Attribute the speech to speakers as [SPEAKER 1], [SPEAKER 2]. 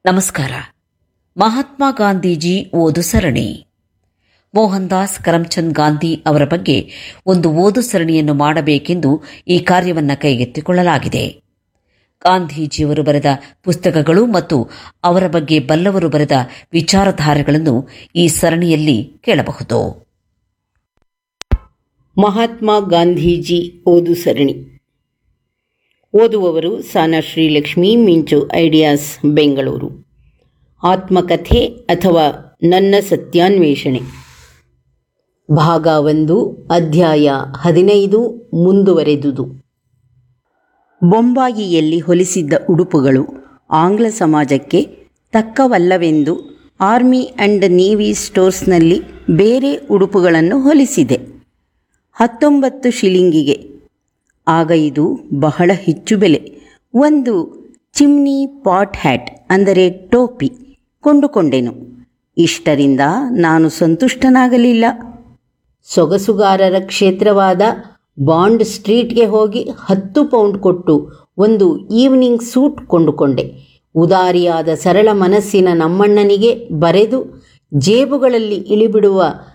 [SPEAKER 1] ನಮಸ್ಕಾರ ಮಹಾತ್ಮ ಗಾಂಧೀಜಿ ಓದು ಸರಣಿ ಮೋಹನ್ ದಾಸ್ ಕರಮ್ಚಂದ್ ಗಾಂಧಿ ಅವರ ಬಗ್ಗೆ ಒಂದು ಓದು ಸರಣಿಯನ್ನು ಮಾಡಬೇಕೆಂದು ಈ ಕಾರ್ಯವನ್ನು ಕೈಗೆತ್ತಿಕೊಳ್ಳಲಾಗಿದೆ ಗಾಂಧೀಜಿಯವರು ಬರೆದ ಪುಸ್ತಕಗಳು ಮತ್ತು ಅವರ ಬಗ್ಗೆ ಬಲ್ಲವರು ಬರೆದ ವಿಚಾರಧಾರೆಗಳನ್ನು ಈ ಸರಣಿಯಲ್ಲಿ ಕೇಳಬಹುದು
[SPEAKER 2] ಮಹಾತ್ಮ ಗಾಂಧೀಜಿ ಓದು ಸರಣಿ ಓದುವವರು ಸಾನಾ ಶ್ರೀಲಕ್ಷ್ಮಿ ಮಿಂಚು ಐಡಿಯಾಸ್ ಬೆಂಗಳೂರು ಆತ್ಮಕಥೆ ಅಥವಾ ನನ್ನ ಸತ್ಯಾನ್ವೇಷಣೆ ಭಾಗ ಒಂದು ಅಧ್ಯಾಯ ಹದಿನೈದು ಮುಂದುವರೆದುದು ಬೊಂಬಾಯಿಯಲ್ಲಿ ಹೊಲಿಸಿದ್ದ ಉಡುಪುಗಳು ಆಂಗ್ಲ ಸಮಾಜಕ್ಕೆ ತಕ್ಕವಲ್ಲವೆಂದು ಆರ್ಮಿ ಆ್ಯಂಡ್ ನೇವಿ ಸ್ಟೋರ್ಸ್ನಲ್ಲಿ ಬೇರೆ ಉಡುಪುಗಳನ್ನು ಹೊಲಿಸಿದೆ ಹತ್ತೊಂಬತ್ತು ಶಿಲಿಂಗಿಗೆ ಆಗ ಇದು ಬಹಳ ಹೆಚ್ಚು ಬೆಲೆ ಒಂದು ಚಿಮ್ನಿ ಪಾಟ್ ಹ್ಯಾಟ್ ಅಂದರೆ ಟೋಪಿ ಕೊಂಡುಕೊಂಡೆನು ಇಷ್ಟರಿಂದ ನಾನು ಸಂತುಷ್ಟನಾಗಲಿಲ್ಲ ಸೊಗಸುಗಾರರ ಕ್ಷೇತ್ರವಾದ ಬಾಂಡ್ ಸ್ಟ್ರೀಟ್ಗೆ ಹೋಗಿ ಹತ್ತು ಪೌಂಡ್ ಕೊಟ್ಟು ಒಂದು ಈವ್ನಿಂಗ್ ಸೂಟ್ ಕೊಂಡುಕೊಂಡೆ ಉದಾರಿಯಾದ ಸರಳ ಮನಸ್ಸಿನ ನಮ್ಮಣ್ಣನಿಗೆ ಬರೆದು ಜೇಬುಗಳಲ್ಲಿ ಇಳಿಬಿಡುವ